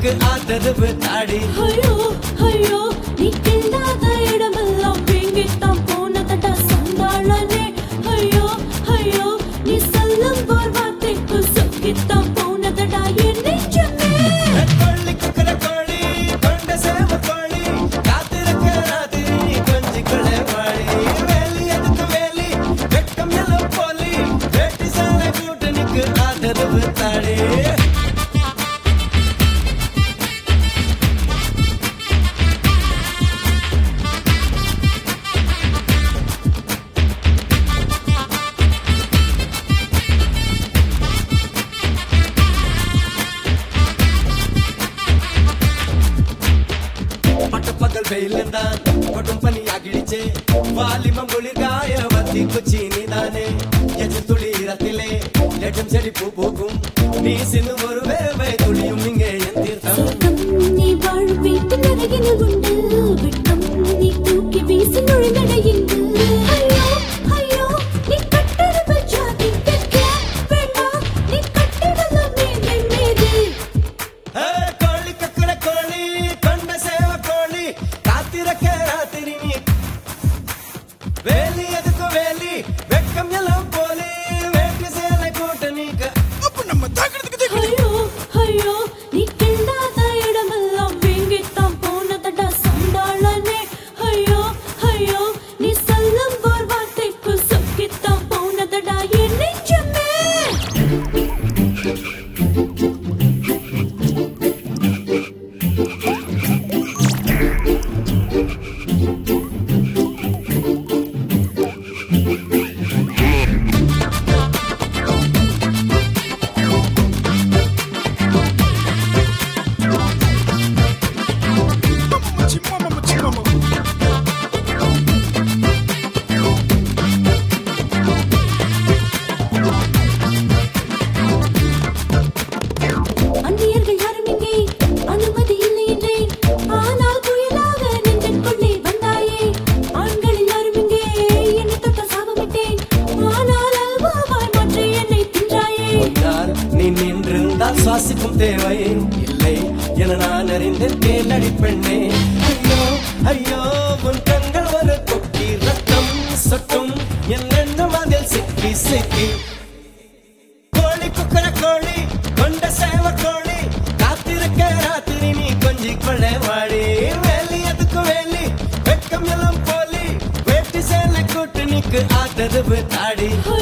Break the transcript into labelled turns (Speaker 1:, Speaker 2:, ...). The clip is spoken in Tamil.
Speaker 1: கூட்டணிக்கு ஆதரவு தாடி
Speaker 2: ஐயோ ஐயோ நீ கிண்டாத இடமெல்லாம் வீங்கித்தான் போனதடா சண்டாளனே ஐயோ ஐயோ நீ சொல்லும் போர் வார்த்தைக்கு சொக்கித்தான் போனதடா என் நெஞ்சமே
Speaker 1: கொள்ளி குக்கர கோழி கொண்ட சேவ கோழி காத்திருக்க ராத்திரி கொஞ்சி கொள்ளை வாழி வேலி எதுக்கு வேலி வெட்கம் எல்லாம் போலி வேட்டி சாலை கூட்டணிக்கு ஆதரவு தாடி பட்டப்பகல் வெயில் தான் கொட்டும் பனி அகிழிச்சே வாலிமம் குளிர்காய வத்தி குச்சி நீதானே எஜில் துளி இரத்திலே லெட்டும் செடி பூ பூக்கும் நீ சின்ன ஒரு வேவை துளியும் இங்கே என் தீர்த்தம்
Speaker 2: சொர்க்கம் நீ வாழ் வீட்டு நரகினில் உண்டு விட்டம் நீ தூக்கி வீசி நுழைந்தடையுண்டு ஐயோ ஐயோ நீ கட்டெடுப்பு ஜாதி வைக்க வேண்டாம் நீ கட்டிடலாம் மேதை மேதை
Speaker 1: ஏ, கோழி கக்கர கோழி கொண்ட சேவ கோழி காத்திருக்க ராத்திரி நீ வேலி எதுக்கு வேலி வெட்கம் எல்லாம் போலி வேட்டி சேலை கூட்டணிக்கு
Speaker 3: அப்ப நம்ம தாக்கிறதுக்கு தேக்கு
Speaker 2: ஐயோ ஐயோ நீ கிண்டாத இடமெல்லாம் வீங்கித்தான் போனதடா சண்டாளனே ஐயோ ஐயோ நீ சொல்லும் போர் வார்த்தைக்கு சொக்கித்தான் போனதடா என் நெஞ்சமே
Speaker 3: மச்சி மாமா மச்சி மாமா
Speaker 2: அந்நியர்கள் யாரும் இங்கே அனுமதி இல்லை என்றேன் ஆனால் புயலாக நெஞ்சுக்குள்ளே வந்தாயே ஆண்கள் எல்லாரும் இங்கே என்னை தொட்ட சாபமிட்டேன் ஆனால் அல்வாவாய் மாற்றி என்னை தின்றாயே
Speaker 1: முன்னால் நீ நின்றிருந்தால் சுவாசிக்கும் தேவை இல்லை என நான் அறிந்தேன் தேனடி பெண்ணே ஐயோ ஐயோ உன் கண்கள் ஒரு கொக்கி ரத்தம் சொட்டும் என் எண்ணம் அதில் சிக்கி சிக்கி கோழி குக்கர கோழி கொண்ட சேவ கோழி காத்திருக்க ராத்திரி நீ கொஞ்சி கொள்ளை வாடி வேலி எதுக்கு வேலி வெட்கம் எல்லாம் போலி வேட்டி சேலை கூட்டணிக்கு ஆதரவு தாடி